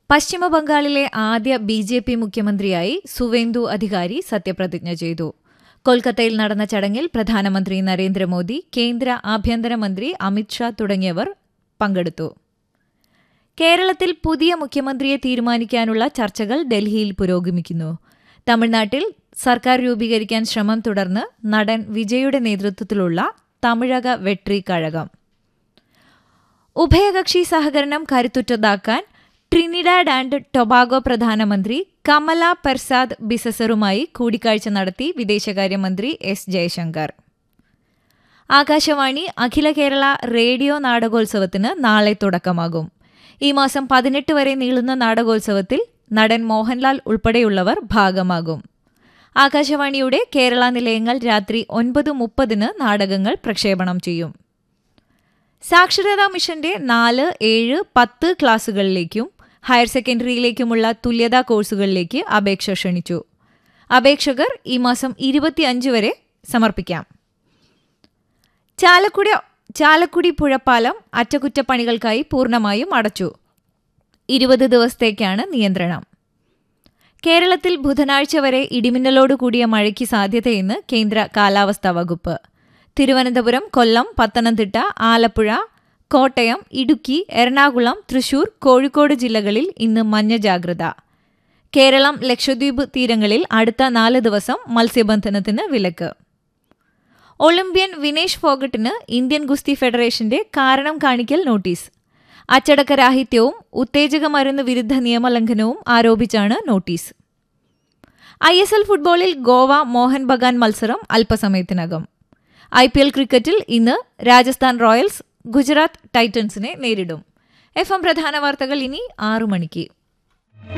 പശ്ചിമ ബംഗാളിലെ ആദ്യ ബി ജെ പി മുഖ്യമന്ത്രിയായി സുവേന്ദു അധികാരി സത്യപ്രതിജ്ഞ ചെയ്തു കൊൽക്കത്തയിൽ നടന്ന ചടങ്ങിൽ പ്രധാനമന്ത്രി നരേന്ദ്രമോദി കേന്ദ്ര ആഭ്യന്തരമന്ത്രി അമിത്ഷാ തുടങ്ങിയവർ പങ്കെടുത്തു കേരളത്തിൽ പുതിയ മുഖ്യമന്ത്രിയെ തീരുമാനിക്കാനുള്ള ചർച്ചകൾ ഡൽഹിയിൽ പുരോഗമിക്കുന്നു തമിഴ്നാട്ടിൽ സർക്കാർ രൂപീകരിക്കാൻ ശ്രമം തുടർന്ന് നടൻ വിജയുടെ നേതൃത്വത്തിലുള്ള തമിഴക വെട്രി കഴകം ഉഭയകക്ഷി സഹകരണം കരുത്തുറ്റതാക്കാൻ ട്രിനിഡാഡ് ആൻഡ് ടൊബാഗോ പ്രധാനമന്ത്രി കമല പെർസാദ് ബിസസറുമായി കൂടിക്കാഴ്ച നടത്തി വിദേശകാര്യമന്ത്രി എസ് ജയശങ്കർ ആകാശവാണി അഖില കേരള റേഡിയോ നാടകോത്സവത്തിന് നാളെ തുടക്കമാകും ഈ മാസം പതിനെട്ട് വരെ നീളുന്ന നാടകോത്സവത്തിൽ നടൻ മോഹൻലാൽ ഉൾപ്പെടെയുള്ളവർ ഭാഗമാകും ആകാശവാണിയുടെ കേരള നിലയങ്ങൾ രാത്രി ഒൻപത് മുപ്പതിന് നാടകങ്ങൾ പ്രക്ഷേപണം ചെയ്യും സാക്ഷരതാ മിഷന്റെ നാല് ഏഴ് പത്ത് ക്ലാസുകളിലേക്കും ഹയർ സെക്കൻഡറിയിലേക്കുമുള്ള തുല്യതാ കോഴ്സുകളിലേക്ക് അപേക്ഷ ക്ഷണിച്ചു അപേക്ഷകർ ഈ മാസം ഇരുപത്തിയഞ്ച് വരെ സമർപ്പിക്കാം ചാലക്കുടി ചാലക്കുടി പുഴപ്പാലം അറ്റകുറ്റപ്പണികൾക്കായി പൂർണ്ണമായും അടച്ചു ഇരുപത് ദിവസത്തേക്കാണ് നിയന്ത്രണം കേരളത്തിൽ ബുധനാഴ്ച വരെ ഇടിമിന്നലോട് കൂടിയ മഴയ്ക്ക് സാധ്യതയെന്ന് കേന്ദ്ര കാലാവസ്ഥാ വകുപ്പ് തിരുവനന്തപുരം കൊല്ലം പത്തനംതിട്ട ആലപ്പുഴ കോട്ടയം ഇടുക്കി എറണാകുളം തൃശൂർ കോഴിക്കോട് ജില്ലകളിൽ ഇന്ന് മഞ്ഞ ജാഗ്രത കേരളം ലക്ഷദ്വീപ് തീരങ്ങളിൽ അടുത്ത നാല് ദിവസം മത്സ്യബന്ധനത്തിന് വിലക്ക് ഒളിമ്പ്യൻ വിനേഷ് ഫോഗട്ടിന് ഇന്ത്യൻ ഗുസ്തി ഫെഡറേഷന്റെ കാരണം കാണിക്കൽ നോട്ടീസ് അച്ചടക്കരാഹിത്യവും ഉത്തേജക മരുന്ന് വിരുദ്ധ നിയമലംഘനവും ആരോപിച്ചാണ് നോട്ടീസ് ഐ എസ് എൽ ഫുട്ബോളിൽ ഗോവ മോഹൻ ബഗാൻ മത്സരം അല്പസമയത്തിനകം ഐ പി എൽ ക്രിക്കറ്റിൽ ഇന്ന് രാജസ്ഥാൻ റോയൽസ് ഗുജറാത്ത് ടൈറ്റൻസിനെ നേരിടും എഫ് എം പ്രധാന വാർത്തകൾ ഇനി ആറു മണിക്ക്